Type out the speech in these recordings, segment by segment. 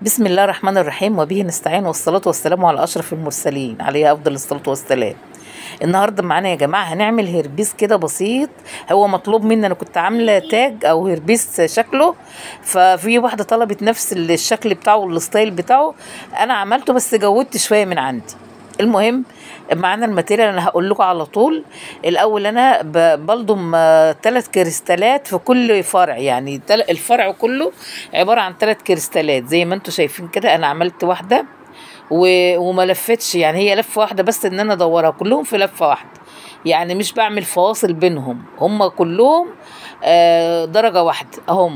بسم الله الرحمن الرحيم وبه نستعين والصلاة والسلام على أشرف المرسلين عليه أفضل الصلاة والسلام النهاردة معانا يا جماعة هنعمل هربيس كده بسيط هو مطلوب مني أنا كنت عاملة تاج أو هربيس شكله ففي واحدة طلبت نفس الشكل بتاعه والستايل بتاعه أنا عملته بس جودت شوية من عندي المهم معانا الماتيريال انا هقول لكم على طول الاول انا ب- بلضم ثلاث كريستالات في كل فرع يعني تل- الفرع كله عباره عن ثلاث كريستالات زي ما انتم شايفين كده انا عملت واحده و- وما لفتش يعني هي لفه واحده بس ان انا ادورها كلهم في لفه واحده يعني مش بعمل فواصل بينهم هم كلهم آه، درجه واحده اهم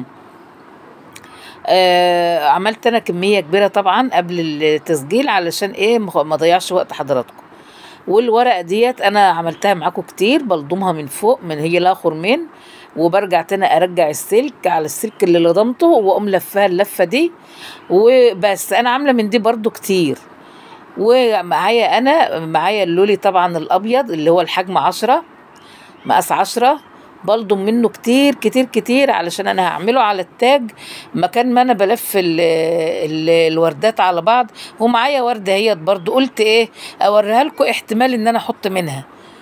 آه عملت انا كميه كبيره طبعا قبل التسجيل علشان ايه ما ما اضيعش وقت حضراتكم والورقه ديت انا عملتها معاكم كتير بلضمها من فوق من هي لها خرمين وبرجع تاني ارجع السلك على السلك اللي لضمته واقوم لفها اللفه دي وبس انا عامله من دي برضو كتير ومعايا انا معايا اللولي طبعا الابيض اللي هو الحجم عشرة مقاس عشرة بلضم منه كتير كتير كتير علشان انا هعمله على التاج مكان ما انا بلف ال ال الوردات على بعض ومعايا ورده هي برضو قلت ايه اوريها لكم احتمال ان انا احط منها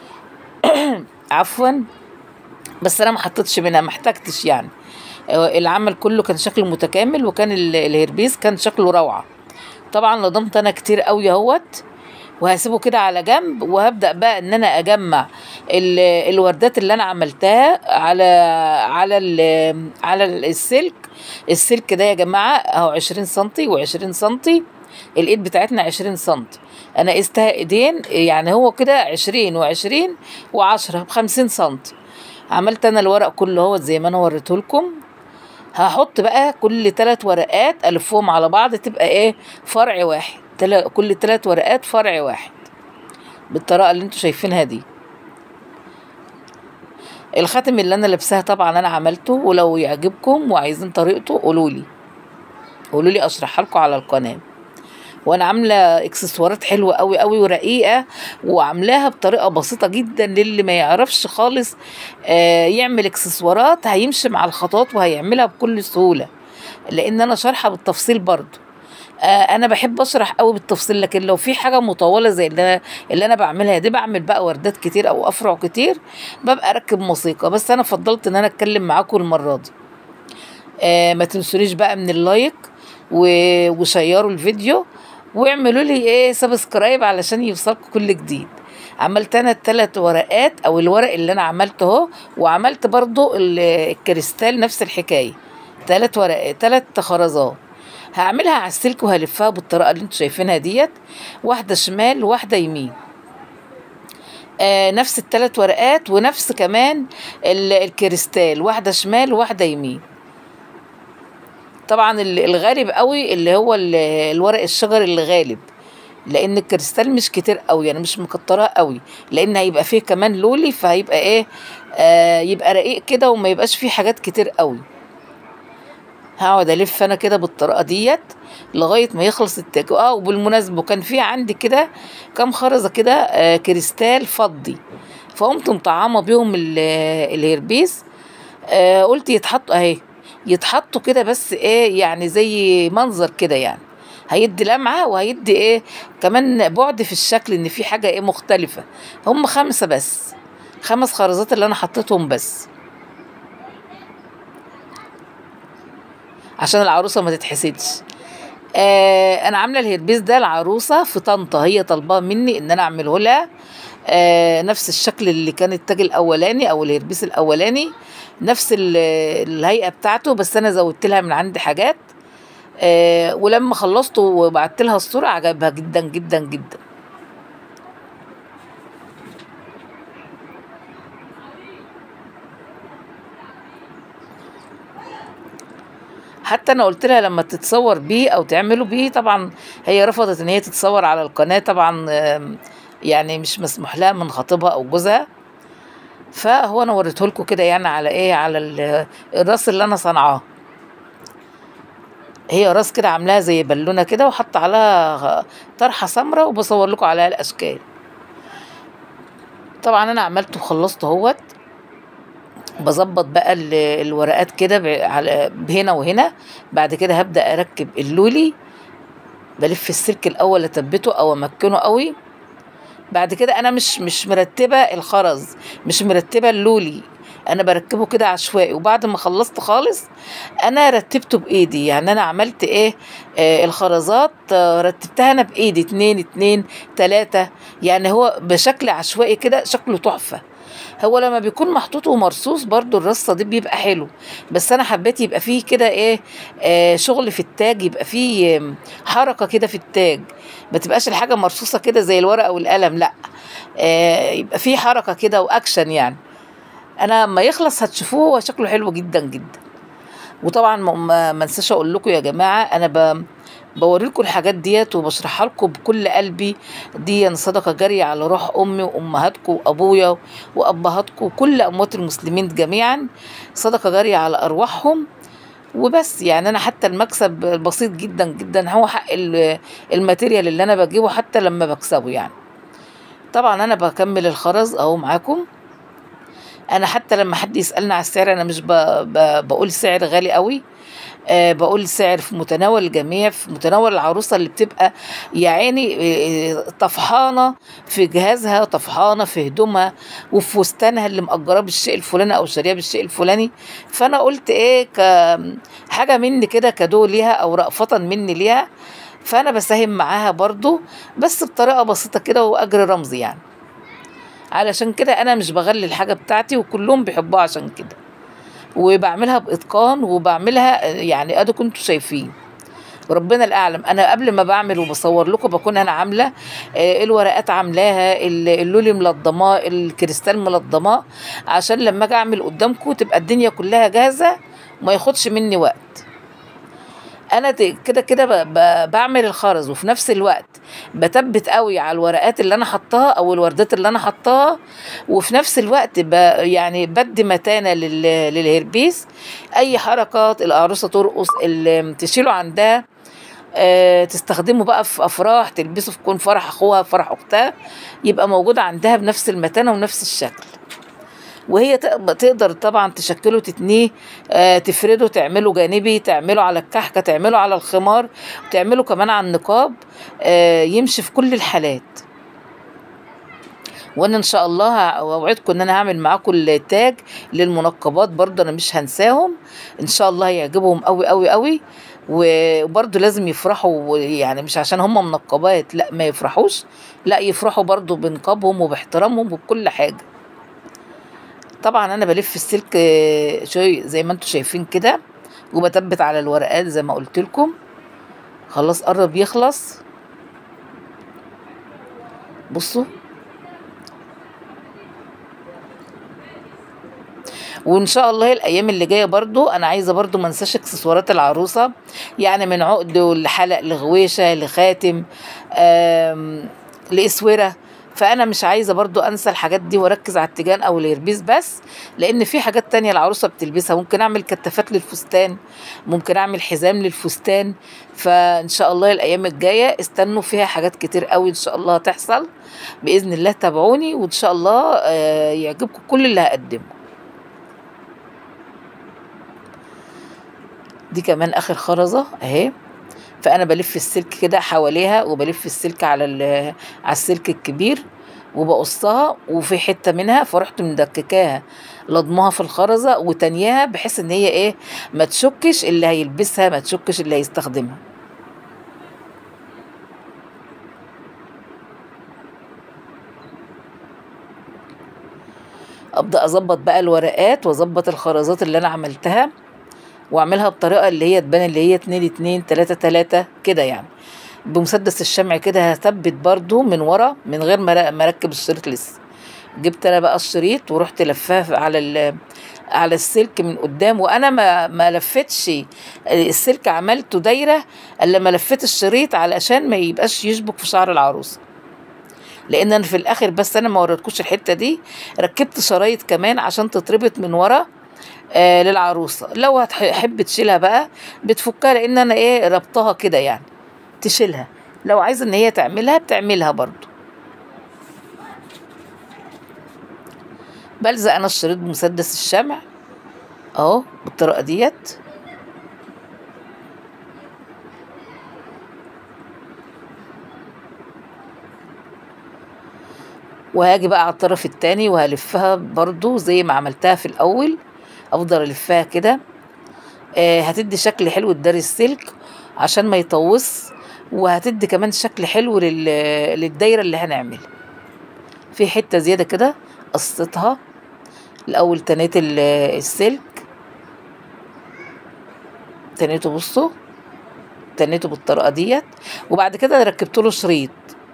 عفوا بس انا ما حطيتش منها ما احتجتش يعني آه، العمل كله كان شكله متكامل وكان ال- الهربيس كان شكله روعه طبعا لضمت انا كتير قوي اهوت وهسيبه كده على جنب وهبدا بقى ان انا اجمع ال- الوردات اللي انا عملتها على على ال- على السلك السلك ده يا جماعه اهو 20 سنتي و20 سنتي الايد بتاعتنا 20 سنتي انا قستها ايدين يعني هو كده 20 و20 و10 ب 50 سنتي عملت انا الورق كله اهوت زي ما انا وريته لكم هحط بقى كل ثلاث ورقات الفهم على بعض تبقى ايه فرع واحد تلا كل ثلاث ورقات فرع واحد بالطريقه اللي انتوا شايفينها دي الخاتم اللي انا لابساها طبعا انا عملته ولو يعجبكم وعايزين طريقته قولوا لي قولوا لي اشرحها لكم على القناه وانا عامله اكسسوارات حلوه قوي قوي ورقيقه وعاملاها بطريقه بسيطه جدا للي ما يعرفش خالص آه يعمل اكسسوارات هيمشي مع الخطوات وهيعملها بكل سهوله لان انا شارحه بالتفصيل برضو آه انا بحب اشرح قوي بالتفصيل لكن لو في حاجه مطوله زي اللي انا اللي انا بعملها دي بعمل بقى وردات كتير او افرع كتير ببقى اركب موسيقى بس انا فضلت ان انا اتكلم معاكم المره دي آه ما تنسونيش بقى من اللايك و- وشيروا الفيديو واعملوا لي ايه سبسكرايب علشان يوصلكم كل جديد عملت انا الثلاث ورقات او الورق اللي انا عملته اهو وعملت برضو ال- الكريستال نفس الحكايه ثلاث ورقات ثلاث خرزات هعملها على السلك وهلفها بالطريقه اللي انتوا شايفينها ديت واحده شمال وواحده يمين آه نفس الثلاث ورقات ونفس كمان ال- الكريستال واحده شمال وواحده يمين طبعا ال- الغالب قوي اللي هو ال- الورق الشجر اللي غالب لان الكريستال مش كتير قوي يعني مش مكتراه قوي لان هيبقى فيه كمان لولي فهيبقى ايه آه يبقى رقيق كده وما يبقاش فيه حاجات كتير قوي هقعد الف انا كده بالطريقه ديت لغايه ما يخلص التاج اه وبالمناسبه كان في عندي كده كام خرزه كده آه كريستال فضي فقمت مطعمه بيهم ال- الهربيس آه قلت يتحطوا اهي يتحطوا كده بس ايه يعني زي منظر كده يعني هيدي لمعه وهيدي ايه كمان بعد في الشكل ان في حاجه ايه مختلفه هم خمسه بس خمس خرزات اللي انا حطيتهم بس عشان العروسه ما تتحسدش آه انا عامله الهربيس ده العروسه في طنطا هي طالباه مني ان انا اعمله لها آه نفس الشكل اللي كان التاج الاولاني او الهربيس الاولاني نفس ال- الهيئه بتاعته بس انا زودت لها من عندي حاجات آه ولما خلصت وبعت لها الصوره عجبها جدا جدا جدا حتى انا قلت لها لما تتصور بيه او تعملوا بيه طبعا هي رفضت ان هي تتصور على القناه طبعا آم، يعني مش مسموح لها من خطيبها او جوزها فهو انا وريته لكم كده يعني على ايه على ال- الراس اللي انا صنعاه هي راس كده عاملاها زي بالونه كده وحط عليها طرحه سمراء وبصور لكم عليها الاشكال طبعا انا عملته وخلصته اهوت بظبط بقى ال- الورقات كده ب- على هنا وهنا بعد كده هبدأ اركب اللولي بلف السلك الاول اثبته او امكنه قوي بعد كده انا مش مش مرتبه الخرز مش مرتبه اللولي انا بركبه كده عشوائي وبعد ما خلصت خالص انا رتبته بايدي يعني انا عملت ايه آه الخرزات آه رتبتها انا بايدي اتنين اتنين تلاتة يعني هو بشكل عشوائي كده شكله تحفة هو لما بيكون محطوط ومرصوص برضو الرصة دي بيبقى حلو بس انا حبيت يبقى فيه كده ايه آه شغل في التاج يبقى فيه آم، حركة كده في التاج ما تبقاش الحاجة مرصوصة كده زي الورقة والقلم لا آه يبقى فيه حركة كده واكشن يعني انا لما يخلص هتشوفوه هو شكله حلو جدا جدا وطبعا ما- ما ما انساش اقول لكم يا جماعه انا ب بوري لكم الحاجات ديت وبشرحها لكم بكل قلبي دي صدقه جاريه على روح امي وامهاتكم وابويا وابهاتكم وكل اموات المسلمين جميعا صدقه جاريه على ارواحهم وبس يعني انا حتى المكسب بسيط جدا جدا هو حق ال- الماتيريال اللي انا بجيبه حتى لما بكسبه يعني طبعا انا بكمل الخرز اهو معاكم انا حتى لما حد يسالني على السعر انا مش ب... ب... بقول سعر غالي قوي أه بقول سعر في متناول الجميع في متناول العروسه اللي بتبقى يا عيني آه، طفحانه في جهازها طفحانه في هدومها وفي فستانها اللي مأجراه بالشيء الفلاني او شارياه بالشيء الفلاني فانا قلت ايه كحاجه مني كده كادو ليها او رأفة مني ليها فانا بساهم معاها برضو بس بطريقه بسيطه كده واجر رمزي يعني علشان كده انا مش بغلي الحاجه بتاعتي وكلهم بيحبوها عشان كده وبعملها باتقان وبعملها يعني ادي كنتوا شايفين ربنا الاعلم انا قبل ما بعمل وبصور لكم بكون انا عامله آه، الورقات عاملاها ال- اللولي ملضماه الكريستال ملضماه عشان لما اجي اعمل قدامكم تبقى الدنيا كلها جاهزه وما ياخدش مني وقت انا ت- كده كده ب- ب- بعمل الخرز وفي نفس الوقت بثبت قوي على الورقات اللي انا حطاها او الوردات اللي انا حطاها وفي نفس الوقت ب يعني بدي متانه لل- للهربيس اي حركات العروسه ترقص اللي تشيله عندها آه، تستخدمه بقى في افراح تلبسه في كون فرح اخوها فرح اختها يبقى موجود عندها بنفس المتانه ونفس الشكل وهي تق- تقدر طبعا تشكله تتنيه آه، تفرده تعمله جانبي تعمله على الكحكه تعمله على الخمار تعمله كمان على النقاب آه، يمشي في كل الحالات وانا ان شاء الله ه- اوعدكم ان انا هعمل معاكم التاج للمنقبات برضه انا مش هنساهم ان شاء الله هيعجبهم قوي قوي قوي وبرضه لازم يفرحوا يعني مش عشان هم منقبات لا ما يفرحوش لا يفرحوا برضه بنقابهم وباحترامهم وبكل حاجه طبعا انا بلف السلك آه، شوي زي ما انتم شايفين كده وبثبت على الورقات زي ما قلت لكم خلاص قرب يخلص بصوا وان شاء الله الايام اللي جايه برضو انا عايزه برضو ما انساش اكسسوارات العروسه يعني من عقد لحلق لغويشه لخاتم آم، لاسوره فانا مش عايزه برضو انسى الحاجات دي واركز على التيجان او اليربيس بس لان في حاجات تانية العروسه بتلبسها ممكن اعمل كتافات للفستان ممكن اعمل حزام للفستان فان شاء الله الايام الجايه استنوا فيها حاجات كتير قوي ان شاء الله هتحصل باذن الله تابعوني وان شاء الله آه، يعجبكم كل اللي هقدمه دي كمان اخر خرزه اهي فانا بلف السلك كده حواليها وبلف السلك على ال- على السلك الكبير وبقصها وفي حته منها فرحت مدككاها لضمها في الخرزه وتانياها بحيث ان هي ايه ما تشكش اللي هيلبسها ما تشكش اللي هيستخدمها ابدا اظبط بقى الورقات واظبط الخرزات اللي انا عملتها واعملها بطريقه اللي هي تبان اللي هي اتنين اتنين تلاتة تلاتة كده يعني بمسدس الشمع كده هثبت برضو من ورا من غير ما ر- ما اركب الشريط لسه جبت انا بقى الشريط ورحت لفاه على ال على السلك من قدام وانا ما ما لفتش السلك عملته دايره الا ما لفيت الشريط علشان ما يبقاش يشبك في شعر العروسه لان انا في الاخر بس انا ما وريتكوش الحته دي ركبت شرايط كمان عشان تتربط من ورا آه للعروسه لو هتحب تشيلها بقى بتفكها لان انا ايه ربطها كده يعني تشيلها لو عايزه ان هي تعملها بتعملها برضو بلزق انا الشريط بمسدس الشمع اهو بالطريقه ديت وهاجي بقى على الطرف التاني وهلفها برضو زي ما عملتها في الاول افضل الفها كده آه هتدي شكل حلو لدار السلك عشان ما يطوس وهتدي كمان شكل حلو لل... للدايره اللي هنعملها في حته زياده كده قصيتها الاول تنيت ال- السلك تنيته بصوا تنيته بالطريقه ديت وبعد كده ركبت له شريط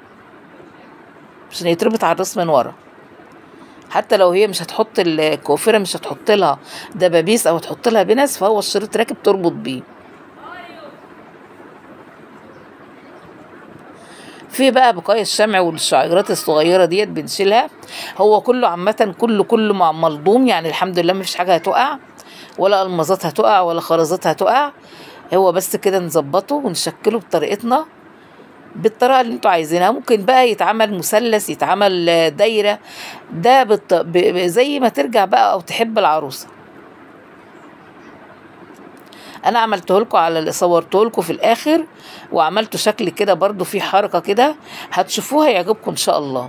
عشان يتربط على الراس من ورا حتى لو هي مش هتحط الكوافيره مش هتحط لها دبابيس او هتحط لها بنس فهو الشريط راكب تربط بيه في بقى بقايا الشمع والشعيرات الصغيره ديت بنشيلها هو كله عامه كله كله مع ملضوم يعني الحمد لله مفيش حاجه هتقع ولا المظات هتقع ولا خرزات هتقع هو بس كده نظبطه ونشكله بطريقتنا بالطريقه اللي انتوا عايزينها ممكن بقى يتعمل مثلث يتعمل آه، دايره ده بالط... ب... ب- زي ما ترجع بقى او تحب العروسه انا عملته لكم على اللي صورته لكم في الاخر وعملته شكل كده برضو في حركه كده هتشوفوها يعجبكم ان شاء الله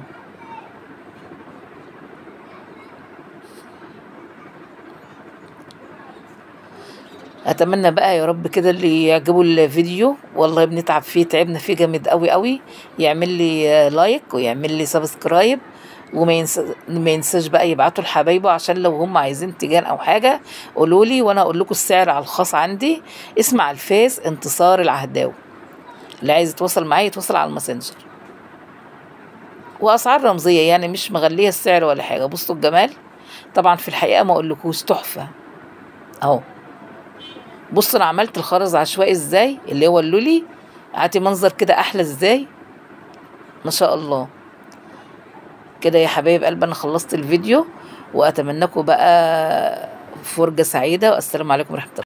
اتمنى بقى يا رب كده اللي يعجبه الفيديو والله بنتعب فيه تعبنا فيه جامد قوي قوي يعمل لي آه، لايك ويعمل لي سبسكرايب وما ينسى ما ينساش بقى يبعتوا لحبايبه عشان لو هم عايزين تيجان او حاجه قولوا لي وانا اقول لكم السعر على الخاص عندي اسمع الفيس انتصار العهداوي اللي عايز يتواصل معايا يتواصل على الماسنجر واسعار رمزيه يعني مش مغليه السعر ولا حاجه بصوا الجمال طبعا في الحقيقه ما اقولكوش تحفه اهو بص انا عملت الخرز عشوائي ازاي اللي هو اللولي عاتي منظر كده احلى ازاي ما شاء الله كده يا حبايب قلب انا خلصت الفيديو واتمنىكم بقى فرجة سعيدة والسلام عليكم ورحمة الله